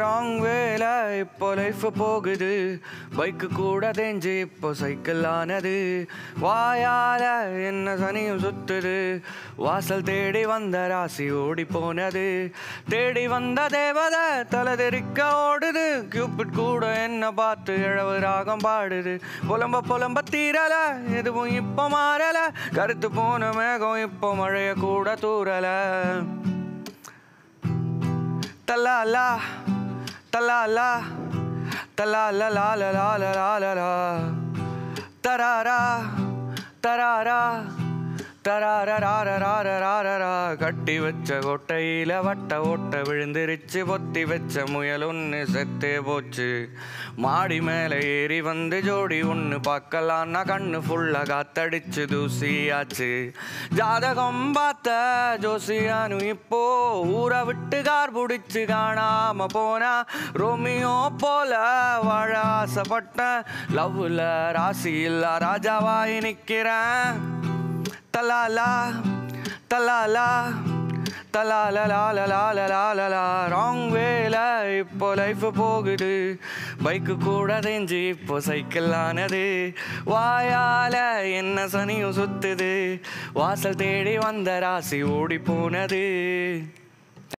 wrong வேல இப்போ life போகுது பைக்கு கூட தேஞ்சு இப்போ சைக்கிள் ஆனது வாயால என்ன சனியும் சுத்துது வாசல் தேடி வந்த ராசி ஓடி போனது தேடி வந்த தேவதை தலை தெறிக்க ஓடுது கியூபிட் கூட என்ன பார்த்து இழவு ராகம் பாடுது புலம்ப புலம்ப தீரல எதுவும் இப்போ மாறல கருத்து போன மேகம் இப்போ மழைய கூட தூரல தலாலா தலாலா தலாலா லால லால லால லா தராரா தராரா தராரா கட்டி வச்ச கொட்டையில வட்ட ஓட்ட விழுந்துருச்சு பொத்தி வச்ச முயல் ஒன்று செத்தே போச்சு மாடி மேலே ஏறி வந்து ஜோடி ஒன்று பார்க்கலான்னா கண்ணு ஃபுல்லாக காத்தடிச்சு தூசியாச்சு ஜாதகம் பார்த்த ஜோசியானு இப்போ ஊரை விட்டு கார் பிடிச்சு காணாம போனா ரோமியோ போல வாழ ஆசைப்பட்டேன் லவ்ல ராசி இல்ல ராஜாவாய் நிற்கிறேன் தலாலா தலாலா தலால லால லால லால லா ராங் வேல இப்போ லைஃப் போகுது பைக்கு கூட தெரிஞ்சு இப்போ சைக்கிள் ஆனது வாயால என்ன சனியும் சுத்துது வாசல் தேடி வந்த ராசி ஓடி போனது